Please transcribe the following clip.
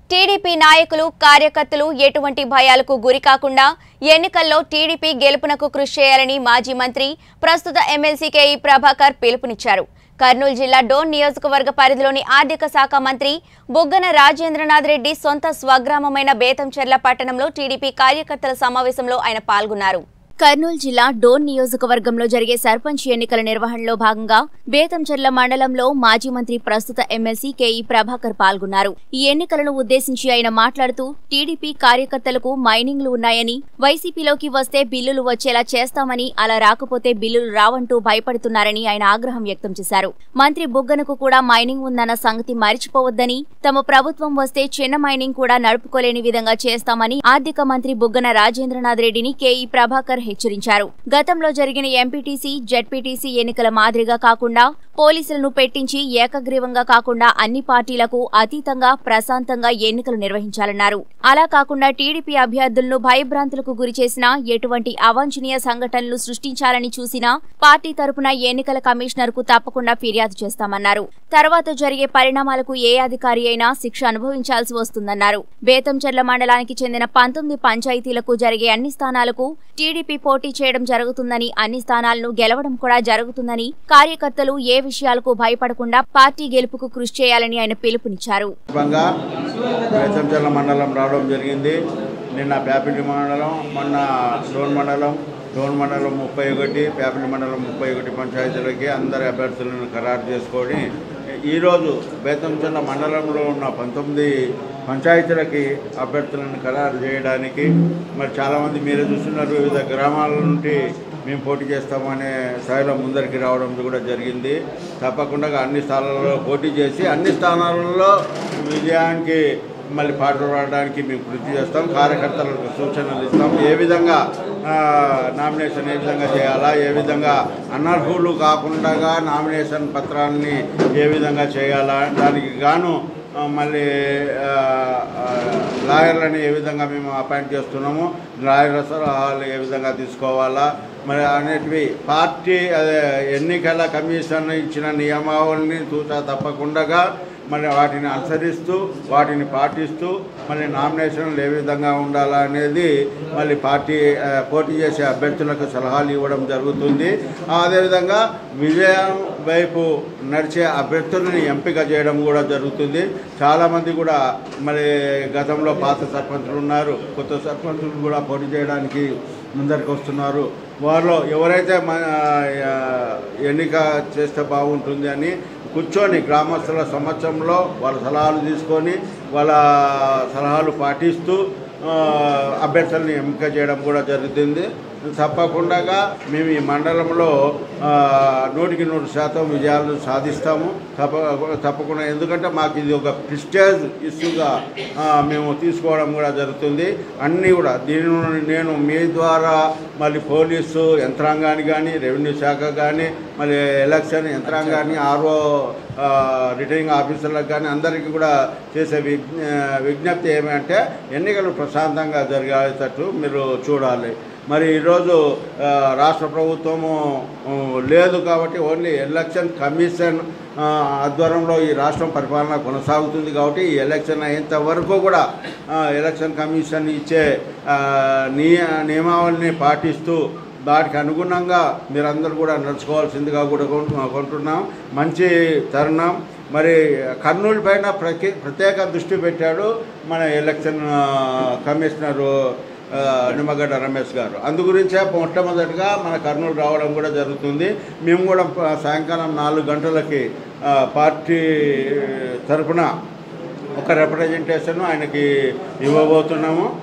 TDP నాయకులు కార్యకర్తలు ఎటువంటి భయాలకు గురి కాకుండా ఎన్నికల్లో టీడీపీ గెలుపునకు కృషి చేయాలని మాజీ మంత్రి ప్రస్తుత ఎమ్మెల్సీ కేఈ ప్రభాకర్ పిలుపునిచ్చారు కర్నూలు జిల్లా డోన్ నియోజకవర్గ పరిధిలోని ఆర్థిక శాఖ మంత్రి బుగ్గన రాజేంద్రనాథ్ రెడ్డి సొంత స్వగ్రామమైన బేతంచెర్ల పట్టణంలో టీడీపీ కార్యకర్తల సమావేశంలో ఆయన పాల్గొన్నారు కర్నూలు జిల్లా డోన్ నియోజకవర్గంలో జరిగే సర్పంచ్ ఎన్నికల నిర్వహణలో భాగంగా బేతంచెర్ల మండలంలో మాజీ మంత్రి ప్రస్తుత ఎమ్మెల్సీ కేఈ ప్రభాకర్ పాల్గొన్నారు ఈ ఎన్నికలను ఉద్దేశించి ఆయన మాట్లాడుతూ టీడీపీ కార్యకర్తలకు మైనింగ్లు ఉన్నాయని వైసీపీలోకి వస్తే బిల్లులు వచ్చేలా చేస్తామని అలా రాకపోతే బిల్లులు రావంటూ భయపడుతున్నారని ఆయన ఆగ్రహం వ్యక్తం చేశారు మంత్రి బుగ్గనకు కూడా మైనింగ్ ఉందన్న సంగతి మరిచిపోవద్దని తమ ప్రభుత్వం వస్తే చిన్న మైనింగ్ కూడా నడుపుకోలేని విధంగా చేస్తామని ఆర్థిక మంత్రి బుగ్గన రాజేంద్రనాథ్ రెడ్డిని కేఈ ప్రభాకర్ హెచ్చరించారు గతంలో జరిగిన ఎంపీటీసీ జెడ్పీటీసీ ఎన్నికల మాదిరిగా కాకుండా పోలీసులను పెట్టించి ఏకగ్రీవంగా కాకుండా అన్ని పార్టీలకు అతీతంగా ప్రశాంతంగా ఎన్నికలు నిర్వహించాలన్నారు అలా కాకుండా టీడీపీ అభ్యర్థులను భయభ్రాంతులకు గురి చేసినా ఎటువంటి అవాంఛనీయ సంఘటనలు సృష్టించాలని చూసినా పార్టీ తరపున ఎన్నికల కమిషనర్ కు తప్పకుండా ఫిర్యాదు చేస్తామన్నారు తర్వాత జరిగే పరిణామాలకు ఏ అధికారి అయినా శిక్ష అనుభవించాల్సి వస్తుందన్నారు బేతంచెర్ల మండలానికి చెందిన పంతొమ్మిది పంచాయతీలకు జరిగే అన్ని స్థానాలకు టీడీపీ పోటీ చేయడం జరుగుతుందని అన్ని స్థానాలను గెలవడం కూడా జరుగుతుందని కార్యకర్తలు ఏ విషయాలకు భయపడకుండా పార్టీ గెలుపుకు కృషి చేయాలని ఆయన పిలుపునిచ్చారు సందర్భంగా బేతంచెర్ల మండలం రావడం జరిగింది నిన్న ప్యాపిలి మండలం మొన్న డోన్ మండలం డోన్ మండలం ముప్పై ఒకటి ప్యాపిలి మండలం ముప్పై ఒకటి పంచాయతీలకి అందరి అభ్యర్థులను ఖరారు చేసుకొని ఈరోజు బేతంచెర్ల మండలంలో ఉన్న పంతొమ్మిది పంచాయతీలకి అభ్యర్థులను ఖరారు చేయడానికి మరి చాలామంది మీరే చూస్తున్నారు వివిధ గ్రామాల నుండి మేము పోటీ చేస్తామనే స్థాయిలో ముందరికి రావడం కూడా జరిగింది తప్పకుండా అన్ని స్థానాల్లో పోటీ చేసి అన్ని స్థానాలలో విజయానికి మళ్ళీ పాల్గొనడానికి మేము కృషి చేస్తాం కార్యకర్తలకు సూచనలు ఇస్తాం ఏ విధంగా ఆ, నామినేషన్ ఏ విధంగా చేయాలా ఏ విధంగా అనర్హులు కాకుండా నామినేషన్ పత్రాన్ని ఏ విధంగా చేయాలా దానికి గాను ఆ, మళ్ళీ ఆ, ఆ, లాయర్లని ఏ విధంగా మేము అపాయింట్ చేస్తున్నాము లాయర్ల సలహాలు ఏ విధంగా తీసుకోవాలా మరి అనేటివి పార్టీ అదే ఎన్నికల కమిషన్ ఇచ్చిన నియమావళిని తూచా తప్పకుండా మరి వాటిని అనుసరిస్తూ వాటిని పాటిస్తూ మళ్ళీ నామినేషన్లు ఏ విధంగా ఉండాలా అనేది మళ్ళీ పార్టీ ఆ, పోటీ చేసే అభ్యర్థులకు సలహాలు ఇవ్వడం జరుగుతుంది అదేవిధంగా విజయం వైపు నడిచే అభ్యర్థులని ఎంపిక చేయడం కూడా జరుగుతుంది చాలామంది కూడా మరి గతంలో పాత సర్పంచులు ఉన్నారు కొత్త సర్పంచులు కూడా పోటీ చేయడానికి ముందరికి వస్తున్నారు వారిలో ఎవరైతే మన ఆ, ఎన్నిక చేస్తే బాగుంటుంది అని కూర్చొని గ్రామస్తుల సమక్షంలో వాళ్ళ సలహాలు తీసుకొని వాళ్ళ సలహాలు పాటిస్తూ ఆ, అభ్యర్థుల్ని ఎంపిక చేయడం కూడా జరుగుతుంది తప్పకుండా మేము ఈ మండలంలో ఆ, నూటికి నూరు శాతం విజయాలు సాధిస్తాము తప్ప తప్పకుండా ఎందుకంటే మాకు ఇది ఒక ప్రిస్టేజ్ ఇష్యూగా ఆ, మేము తీసుకోవడం కూడా జరుగుతుంది అన్నీ కూడా దీని నుండి నేను మీ ద్వారా మళ్ళీ పోలీసు యంత్రాంగాన్ని కానీ రెవెన్యూ శాఖ కానీ మళ్ళీ ఎలక్షన్ యంత్రాంగాన్ని ఆర్ఓ రిటర్నింగ్ ఆఫీసర్లకు కానీ అందరికీ కూడా చేసే విజ్ఞ విజ్ఞప్తి ఏమంటే ఎన్నికలు ప్రశాంతంగా జరిగేటట్టు మీరు చూడాలి మరి ఈరోజు ఆ, రాష్ట్ర ప్రభుత్వము ఆ, లేదు కాబట్టి ఓన్లీ ఎలక్షన్ కమిషన్ ఆ, ఆధ్వర్యంలో ఈ రాష్ట్రం పరిపాలన కొనసాగుతుంది కాబట్టి ఈ ఎలక్షన్ అయ్యేంత వరకు కూడా ఆ, ఎలక్షన్ కమిషన్ ఇచ్చే ఆ, నియ నియమావళిని పాటిస్తూ దానికి అనుగుణంగా మీరందరూ కూడా నడుచుకోవాల్సిందిగా కూడా కొం- కొంటున్నాం మంచి తరుణం మరి కర్నూలు పైన ప్రత్యే ప్రత్యేక దృష్టి పెట్టాడు మన ఎలక్షన్ ఆ, కమిషనరు ఆ, నిమ్మగడ్డ రమేష్ గారు అందు గురించే మొట్టమొదటిగా మన కర్నూలు రావడం కూడా జరుగుతుంది మేము కూడా ప- సాయంకాలం నాలుగు గంటలకి ఆ, పార్టీ తరఫున ఒక రిప్రజెంటేషన్ ఆయనకి ఇవ్వబోతున్నాము